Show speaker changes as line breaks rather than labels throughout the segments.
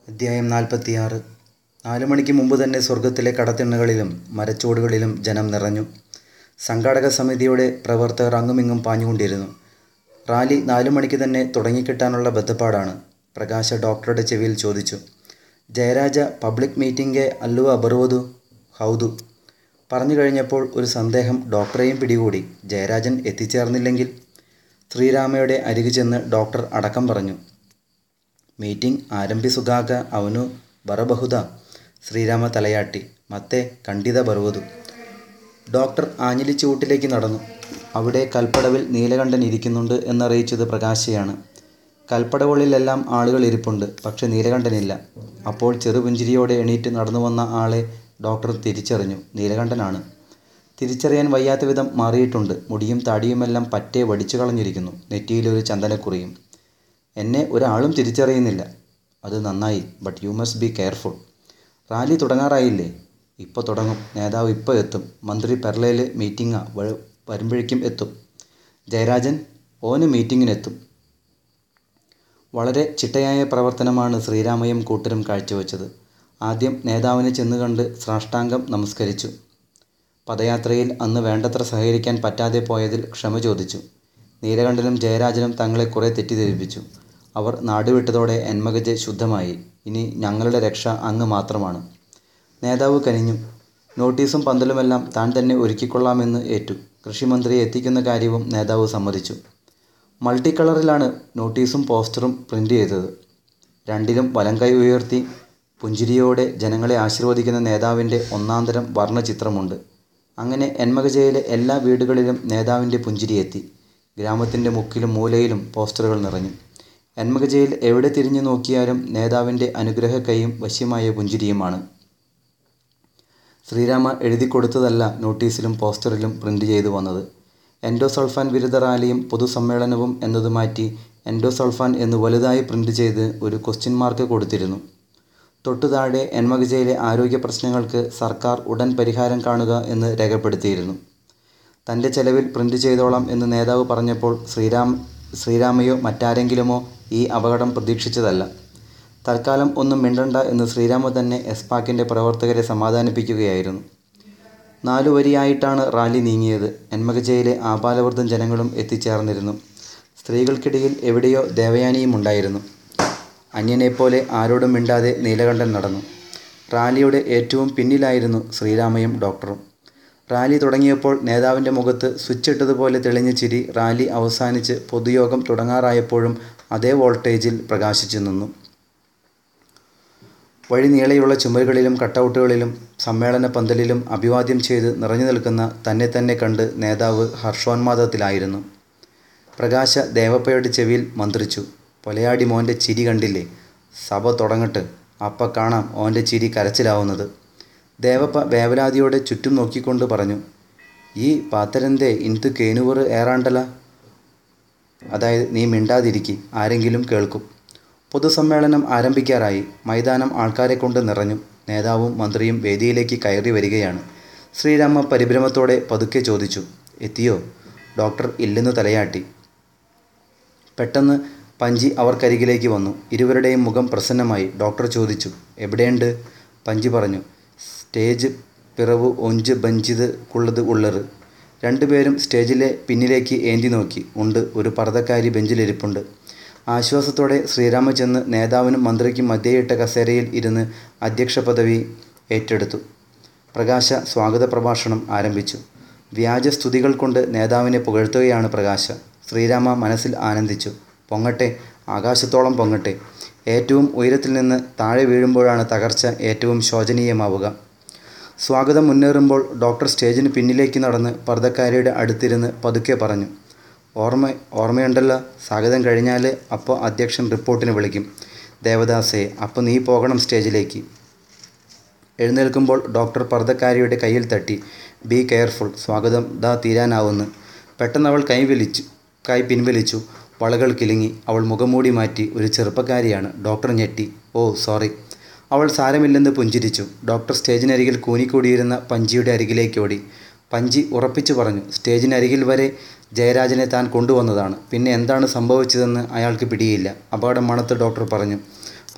അധ്യായം നാൽപ്പത്തിയാറ് നാലു മണിക്ക് മുമ്പ് തന്നെ സ്വർഗത്തിലെ കടത്തിണ്ണകളിലും മരച്ചുവടുകളിലും ജനം നിറഞ്ഞു സംഘാടക സമിതിയുടെ പ്രവർത്തകർ അങ്ങുമിങ്ങും പാഞ്ഞുകൊണ്ടിരുന്നു റാലി നാലു മണിക്ക് തന്നെ തുടങ്ങിക്കിട്ടാനുള്ള ബദ്ധപ്പാടാണ് പ്രകാശ ഡോക്ടറുടെ ചെവിയിൽ ചോദിച്ചു ജയരാജ പബ്ലിക് മീറ്റിംഗെ അല്ലുവ ബറുവതു ഹൗതു പറഞ്ഞു കഴിഞ്ഞപ്പോൾ ഒരു സന്ദേഹം ഡോക്ടറെയും പിടികൂടി ജയരാജൻ എത്തിച്ചേർന്നില്ലെങ്കിൽ ശ്രീരാമയുടെ അരികു ചെന്ന് ഡോക്ടർ അടക്കം പറഞ്ഞു ಮೀಟಿಂಗ್ ಆರಂಭಿಸುಗಾಗ ಅವನು ಬರಬಹುದ ശ്രീരാമ തലയാട്ടി മത്തേ കണ്ടിത ബറുവതു ഡോക്ടർ ആഞ്ഞിലി ചൂട്ടിലേക്ക് നടന്നു അവിടെ കൽപ്പടവിൽ നീലകണ്ഠൻ ഇരിക്കുന്നുണ്ട് എന്നറിയിച്ചത് പ്രകാശയാണ് കൽപ്പടവുകളിലെല്ലാം ആളുകൾ ഇരിപ്പുണ്ട് പക്ഷെ നീലകണ്ഠനില്ല അപ്പോൾ ചെറുപുഞ്ചിരിയോടെ എണീറ്റ് നടന്നു വന്ന ആളെ ഡോക്ടർ തിരിച്ചറിഞ്ഞു നീലകണ്ഠനാണ് തിരിച്ചറിയാൻ വയ്യാത്ത വിധം മാറിയിട്ടുണ്ട് മുടിയും താടിയുമെല്ലാം പറ്റെ വടിച്ചു കളഞ്ഞിരിക്കുന്നു നെറ്റിയിലൊരു ചന്ദനക്കുറിയും എന്നെ ഒരാളും തിരിച്ചറിയുന്നില്ല അത് നന്നായി but you must be careful rally തുടങ്ങാറായില്ലേ ഇപ്പോൾ തുടങ്ങും നേതാവ് ഇപ്പോൾ എത്തും മന്ത്രി പെർളയിൽ മീറ്റിംഗാ വരുമ്പോഴേക്കും എത്തും ജയരാജൻ ഓന് മീറ്റിങ്ങിനെത്തും വളരെ ചിട്ടയായ പ്രവർത്തനമാണ് ശ്രീരാമയും കൂട്ടരും കാഴ്ചവെച്ചത് ആദ്യം നേതാവിനെ ചെന്ന് കണ്ട് സാഷ്ടാംഗം നമസ്കരിച്ചു പദയാത്രയിൽ അന്ന് വേണ്ടത്ര സഹകരിക്കാൻ പറ്റാതെ പോയതിൽ ക്ഷമ ചോദിച്ചു നീലകണ്ഠനും ജയരാജനും തങ്ങളെ കുറെ തെറ്റിദ്ധരിപ്പിച്ചു അവർ നാടുവിട്ടതോടെ എന്മകജ് ശുദ്ധമായി ഇനി ഞങ്ങളുടെ രക്ഷ അങ്ങ് മാത്രമാണ് നേതാവ് കനിഞ്ഞു നോട്ടീസും പന്തലുമെല്ലാം താൻ തന്നെ ഒരുക്കിക്കൊള്ളാമെന്ന് ഏറ്റു കൃഷിമന്ത്രി എത്തിക്കുന്ന കാര്യവും നേതാവ് സമ്മതിച്ചു മൾട്ടി കളറിലാണ് നോട്ടീസും പോസ്റ്ററും പ്രിൻ്റ് ചെയ്തത് രണ്ടിലും വലം കൈ ഉയർത്തി പുഞ്ചിരിയോടെ ജനങ്ങളെ ആശീർവദിക്കുന്ന നേതാവിൻ്റെ ഒന്നാന്തരം വർണ്ണചിത്രമുണ്ട് അങ്ങനെ എന്മകജയിലെ എല്ലാ വീടുകളിലും നേതാവിൻ്റെ പുഞ്ചിരിയെത്തി ഗ്രാമത്തിൻ്റെ മുക്കിലും മൂലയിലും പോസ്റ്ററുകൾ നിറഞ്ഞു എന്മകജയിൽ എവിടെ തിരിഞ്ഞു നോക്കിയാലും നേതാവിൻ്റെ അനുഗ്രഹ കൈയും വശ്യമായ പുഞ്ചിരിയുമാണ് ശ്രീരാമ എഴുതി കൊടുത്തതല്ല നോട്ടീസിലും പോസ്റ്ററിലും പ്രിൻ്റ് ചെയ്തു വന്നത് എൻഡോസൾഫാൻ വിരുദ്ധ റാലിയും പൊതുസമ്മേളനവും എന്നത് മാറ്റി എൻഡോസൾഫാൻ എന്ന് വലുതായി പ്രിൻ്റ് ചെയ്ത് ഒരു ക്വസ്റ്റ്യൻ മാർക്ക് കൊടുത്തിരുന്നു തൊട്ടു താഴെ എന്മകജയിലെ ആരോഗ്യ പ്രശ്നങ്ങൾക്ക് സർക്കാർ ഉടൻ പരിഹാരം കാണുക എന്ന് രേഖപ്പെടുത്തിയിരുന്നു തൻ്റെ ചെലവിൽ പ്രിൻ്റ് ചെയ്തോളാം എന്ന് നേതാവ് പറഞ്ഞപ്പോൾ ശ്രീരാം ശ്രീരാമയോ മറ്റാരെങ്കിലുമോ ഈ അപകടം പ്രതീക്ഷിച്ചതല്ല തൽക്കാലം ഒന്നും മിണ്ടണ്ട എന്ന് ശ്രീരാമ തന്നെ എസ്പാക്കിൻ്റെ പ്രവർത്തകരെ സമാധാനിപ്പിക്കുകയായിരുന്നു നാലു വരിയായിട്ടാണ് റാലി നീങ്ങിയത് എന്മകജയിലെ ആപാലവൃദ്ധം ജനങ്ങളും എത്തിച്ചേർന്നിരുന്നു സ്ത്രീകൾക്കിടയിൽ എവിടെയോ ദേവയാനിയും ഉണ്ടായിരുന്നു അന്യനെപ്പോലെ ആരോടും മിണ്ടാതെ നീലകണ്ഠൻ നടന്നു റാലിയുടെ ഏറ്റവും പിന്നിലായിരുന്നു ശ്രീരാമയും ഡോക്ടറും റാലി തുടങ്ങിയപ്പോൾ നേതാവിൻ്റെ മുഖത്ത് സ്വിച്ച് ഇട്ടതുപോലെ തെളിഞ്ഞ ചിരി റാലി അവസാനിച്ച് പൊതുയോഗം തുടങ്ങാറായപ്പോഴും അതേ വോൾട്ടേജിൽ പ്രകാശിച്ചു നിന്നു വഴി നീളെയുള്ള ചുമരുകളിലും കട്ടൗട്ടുകളിലും സമ്മേളന പന്തലിലും അഭിവാദ്യം ചെയ്ത് നിറഞ്ഞു നിൽക്കുന്ന തന്നെ തന്നെ കണ്ട് നേതാവ് ഹർഷോന്മാദത്തിലായിരുന്നു പ്രകാശ ദേവപ്പയുടെ ചെവിയിൽ മന്ത്രിച്ചു പൊലയാടി മോൻ്റെ ചിരി കണ്ടില്ലേ സഭ തുടങ്ങട്ട് അപ്പ കാണാം ഓൻ്റെ ചിരി കരച്ചിലാവുന്നത് ദേവപ്പ വേവലാതിയോടെ ചുറ്റും നോക്കിക്കൊണ്ട് പറഞ്ഞു ഈ പാത്തരന്തേ ഇൻത്ത് കേനുവർ ഏറാണ്ടല അതായത് നീ മിണ്ടാതിരിക്കി ആരെങ്കിലും കേൾക്കും പൊതുസമ്മേളനം ആരംഭിക്കാറായി മൈതാനം ആൾക്കാരെ കൊണ്ട് നിറഞ്ഞു നേതാവും മന്ത്രിയും വേദിയിലേക്ക് കയറി വരികയാണ് ശ്രീരാമ പരിഭ്രമത്തോടെ പതുക്കെ ചോദിച്ചു എത്തിയോ ഡോക്ടർ ഇല്ലെന്ന് തലയാട്ടി പെട്ടെന്ന് പഞ്ചി അവർക്കരികിലേക്ക് വന്നു ഇരുവരുടെയും മുഖം പ്രസന്നമായി ഡോക്ടർ ചോദിച്ചു എവിടെയുണ്ട് പഞ്ചി പറഞ്ഞു സ്റ്റേജ് പിറവു ഒഞ്ച് ബഞ്ചിത് കുള്ളത് ഉള്ളറ് രണ്ടുപേരും സ്റ്റേജിലെ പിന്നിലേക്ക് ഏന്തി നോക്കി ഉണ്ട് ഒരു പർദ്ദക്കാരി ബെഞ്ചിലിരിപ്പുണ്ട് ആശ്വാസത്തോടെ ശ്രീരാമ ചെന്ന് നേതാവിനും മന്ത്രിക്കും മധ്യയിട്ട കസേരയിൽ ഇരുന്ന് അധ്യക്ഷ പദവി ഏറ്റെടുത്തു പ്രകാശ സ്വാഗത പ്രഭാഷണം ആരംഭിച്ചു വ്യാജസ്തുതികൾ കൊണ്ട് നേതാവിനെ പുകഴ്ത്തുകയാണ് പ്രകാശ ശ്രീരാമ മനസ്സിൽ ആനന്ദിച്ചു പൊങ്ങട്ടെ ആകാശത്തോളം പൊങ്ങട്ടെ ഏറ്റവും ഉയരത്തിൽ നിന്ന് താഴെ വീഴുമ്പോഴാണ് തകർച്ച ഏറ്റവും ശോചനീയമാവുക സ്വാഗതം മുന്നേറുമ്പോൾ ഡോക്ടർ സ്റ്റേജിന് പിന്നിലേക്ക് നടന്ന് പർദ്ദക്കാരിയുടെ അടുത്തിരുന്ന് പതുക്കെ പറഞ്ഞു ഓർമ്മ ഓർമ്മയുണ്ടല്ലോ സ്വാഗതം കഴിഞ്ഞാൽ അപ്പോൾ അധ്യക്ഷൻ റിപ്പോർട്ടിന് വിളിക്കും ദേവദാസേ അപ്പോൾ നീ പോകണം സ്റ്റേജിലേക്ക് എഴുന്നേൽക്കുമ്പോൾ ഡോക്ടർ പർദ്ദക്കാരിയുടെ കയ്യിൽ തട്ടി ബി കെയർഫുൾ സ്വാഗതം ദാ തീരാനാവുന്നു പെട്ടെന്ന് അവൾ കൈ വലിച്ചു കൈ പിൻവലിച്ചു വളകൾ കിലുങ്ങി അവൾ മുഖംമൂടി മാറ്റി ഒരു ചെറുപ്പക്കാരിയാണ് ഡോക്ടർ ഞെട്ടി ഓ സോറി അവൾ സാരമില്ലെന്ന് പുഞ്ചിരിച്ചു ഡോക്ടർ സ്റ്റേജിനരികിൽ കൂനിക്കൂടിയിരുന്ന പഞ്ചിയുടെ അരികിലേക്ക് ഓടി പഞ്ചി ഉറപ്പിച്ചു പറഞ്ഞു സ്റ്റേജിനരികിൽ വരെ ജയരാജനെ താൻ കൊണ്ടുവന്നതാണ് പിന്നെ എന്താണ് സംഭവിച്ചതെന്ന് അയാൾക്ക് പിടിയില്ല അപകടം മണത്ത് ഡോക്ടർ പറഞ്ഞു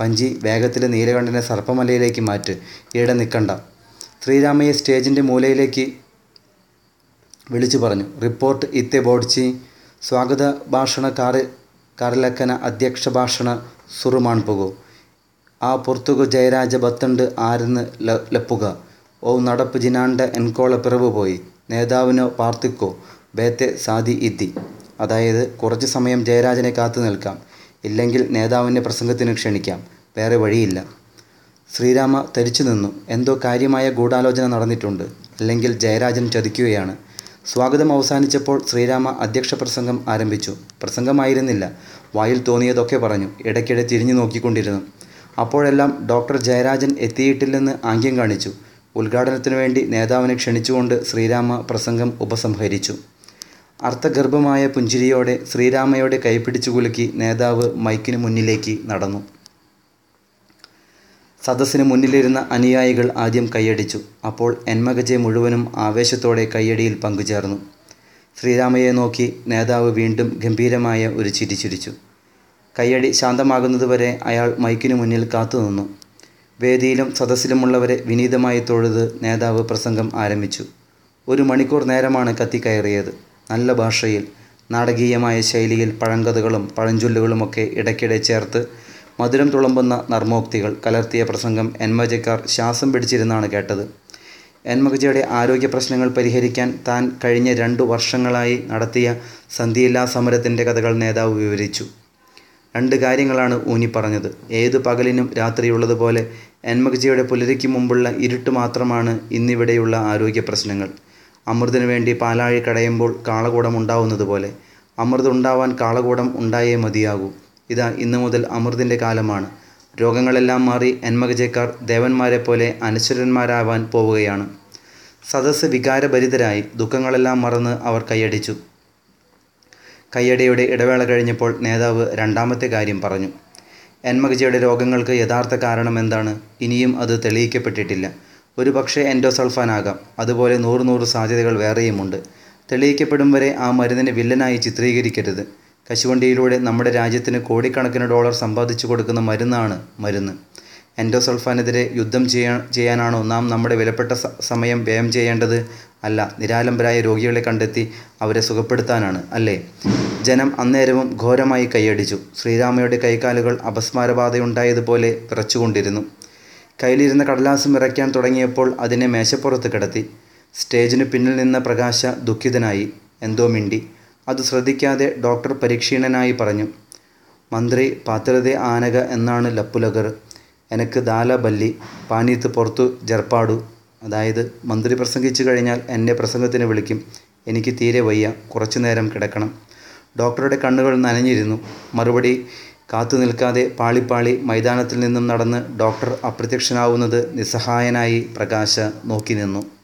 പഞ്ചി വേഗത്തിൽ നീലകണ്ഠനെ സർപ്പമലയിലേക്ക് മാറ്റ് ഈടെ നിൽക്കണ്ട ശ്രീരാമയെ സ്റ്റേജിൻ്റെ മൂലയിലേക്ക് വിളിച്ചു പറഞ്ഞു റിപ്പോർട്ട് ഇത്തെ ബോഡ്ചി സ്വാഗത ಭಾಷಣ ಕಾರ್ಯ ಕಾರ್ಯಲಕ್ಕನ ಅಧ್ಯಕ್ಷ ಭಾಷಣ ಸುರು ಮಾಡ್ಪುಗು ಆ ಪೊರ್ತುಗು ಜಯರಾಜ ಬತ್ತಂಡು ആരെന്ന് ലപ്പുക ഓ നടപ്പ് ജിനാണ്ട എൻകോള പിറവ് പോയി നേതാവിനോ പാർത്തിക്കോ ബേത്തെ സാദി ഇദ്ദി അതായത് കുറച്ച് സമയം ജയരാജനെ കാത്തു നിൽക്കാം ഇല്ലെങ്കിൽ നേതാവിനെ പ്രസംഗത്തിന് ക്ഷണിക്കാം വേറെ വഴിയില്ല ശ്രീരാമ തരിച്ചു നിന്നു എന്തോ കാര്യമായ ഗൂഢാലോചന നടന്നിട്ടുണ്ട് അല്ലെങ്കിൽ ജയരാജൻ ചതിക്കുകയാണ് സ്വാഗതം അവസാനിച്ചപ്പോൾ ശ്രീരാമ അധ്യക്ഷ പ്രസംഗം ആരംഭിച്ചു പ്രസംഗമായിരുന്നില്ല വായിൽ തോന്നിയതൊക്കെ പറഞ്ഞു ഇടയ്ക്കിടെ തിരിഞ്ഞു നോക്കിക്കൊണ്ടിരുന്നു അപ്പോഴെല്ലാം ഡോക്ടർ ജയരാജൻ എത്തിയിട്ടില്ലെന്ന് ആംഗ്യം കാണിച്ചു ഉദ്ഘാടനത്തിനു വേണ്ടി നേതാവിനെ ക്ഷണിച്ചുകൊണ്ട് ശ്രീരാമ പ്രസംഗം ഉപസംഹരിച്ചു അർത്ഥഗർഭമായ പുഞ്ചിരിയോടെ ശ്രീരാമയോടെ കൈപിടിച്ചു കുലുക്കി നേതാവ് മൈക്കിന് മുന്നിലേക്ക് നടന്നു സദസ്സിന് മുന്നിലിരുന്ന അനുയായികൾ ആദ്യം കൈയടിച്ചു അപ്പോൾ എന്മകജെ മുഴുവനും ആവേശത്തോടെ കയ്യടിയിൽ പങ്കുചേർന്നു ശ്രീരാമയെ നോക്കി നേതാവ് വീണ്ടും ഗംഭീരമായ ഒരു ചിരി ചിരിച്ചു കയ്യടി ശാന്തമാകുന്നതുവരെ അയാൾ മൈക്കിനു മുന്നിൽ കാത്തുനിന്നു വേദിയിലും സദസ്സിലുമുള്ളവരെ വിനീതമായി തൊഴുത് നേതാവ് പ്രസംഗം ആരംഭിച്ചു ഒരു മണിക്കൂർ നേരമാണ് കത്തിക്കയറിയത് നല്ല ഭാഷയിൽ നാടകീയമായ ശൈലിയിൽ പഴങ്കഥകളും പഴഞ്ചൊല്ലുകളുമൊക്കെ ഇടയ്ക്കിടെ ചേർത്ത് മധുരം തുളുമ്പുന്ന നർമ്മോക്തികൾ കലർത്തിയ പ്രസംഗം എന്മജക്കാർ ശ്വാസം പിടിച്ചിരുന്നാണ് കേട്ടത് എന്മകജയുടെ ആരോഗ്യ പ്രശ്നങ്ങൾ പരിഹരിക്കാൻ താൻ കഴിഞ്ഞ രണ്ടു വർഷങ്ങളായി നടത്തിയ സന്ധിയില്ലാ സമരത്തിൻ്റെ കഥകൾ നേതാവ് വിവരിച്ചു രണ്ട് കാര്യങ്ങളാണ് ഊന്നി പറഞ്ഞത് ഏതു പകലിനും രാത്രിയുള്ളതുപോലെ എന്മകജയുടെ പുലരിക്ക് മുമ്പുള്ള ഇരുട്ട് മാത്രമാണ് ഇന്നിവിടെയുള്ള ആരോഗ്യ പ്രശ്നങ്ങൾ അമൃതിനു വേണ്ടി പാലാഴി കടയുമ്പോൾ കാളകൂടം ഉണ്ടാവുന്നത് പോലെ അമൃത് ഉണ്ടാവാൻ കാളകൂടം ഉണ്ടായേ മതിയാകൂ ഇതാ ഇന്നു മുതൽ അമൃതിൻ്റെ കാലമാണ് രോഗങ്ങളെല്ലാം മാറി എന്മകജക്കാർ ദേവന്മാരെ പോലെ അനശ്വരന്മാരാവാൻ പോവുകയാണ് സദസ്സ് വികാരഭരിതരായി ദുഃഖങ്ങളെല്ലാം മറന്ന് അവർ കൈയടിച്ചു കയ്യടിയുടെ ഇടവേള കഴിഞ്ഞപ്പോൾ നേതാവ് രണ്ടാമത്തെ കാര്യം പറഞ്ഞു എന്മകജയുടെ രോഗങ്ങൾക്ക് യഥാർത്ഥ കാരണം എന്താണ് ഇനിയും അത് തെളിയിക്കപ്പെട്ടിട്ടില്ല ഒരു പക്ഷേ എൻഡോസൾഫാനാകാം അതുപോലെ നൂറ് നൂറ് സാധ്യതകൾ വേറെയുമുണ്ട് തെളിയിക്കപ്പെടും വരെ ആ മരുന്നിനെ വില്ലനായി ചിത്രീകരിക്കരുത് കശുവണ്ടിയിലൂടെ നമ്മുടെ രാജ്യത്തിന് കോടിക്കണക്കിന് ഡോളർ സമ്പാദിച്ചു കൊടുക്കുന്ന മരുന്നാണ് മരുന്ന് എൻഡോസൾഫാനെതിരെ യുദ്ധം ചെയ്യാൻ ചെയ്യാനാണോ നാം നമ്മുടെ വിലപ്പെട്ട സമയം വ്യയം ചെയ്യേണ്ടത് അല്ല നിരാലംബരായ രോഗികളെ കണ്ടെത്തി അവരെ സുഖപ്പെടുത്താനാണ് അല്ലേ ജനം അന്നേരവും ഘോരമായി കൈയടിച്ചു ശ്രീരാമയുടെ കൈകാലുകൾ അപസ്മാരബാധയുണ്ടായതുപോലെ വിറച്ചുകൊണ്ടിരുന്നു കയ്യിലിരുന്ന കടലാസം ഇറയ്ക്കാൻ തുടങ്ങിയപ്പോൾ അതിനെ മേശപ്പുറത്ത് കിടത്തി സ്റ്റേജിന് പിന്നിൽ നിന്ന പ്രകാശ ദുഃഖിതനായി എന്തോ മിണ്ടി അത് ശ്രദ്ധിക്കാതെ ഡോക്ടർ പരീക്ഷീണനായി പറഞ്ഞു മന്ത്രി പാത്രതെ ആനക എന്നാണ് ലപ്പുലഗർ എനക്ക് ദാല ബല്ലി പാനീത്ത് പുറത്തു ജർപ്പാടു അതായത് മന്ത്രി പ്രസംഗിച്ചു കഴിഞ്ഞാൽ എന്നെ പ്രസംഗത്തിന് വിളിക്കും എനിക്ക് തീരെ വയ്യ കുറച്ചു നേരം കിടക്കണം ഡോക്ടറുടെ കണ്ണുകൾ നനഞ്ഞിരുന്നു മറുപടി കാത്തു നിൽക്കാതെ പാളിപ്പാളി മൈതാനത്തിൽ നിന്നും നടന്ന് ഡോക്ടർ അപ്രത്യക്ഷനാവുന്നത് നിസ്സഹായനായി പ്രകാശ നോക്കി നിന്നു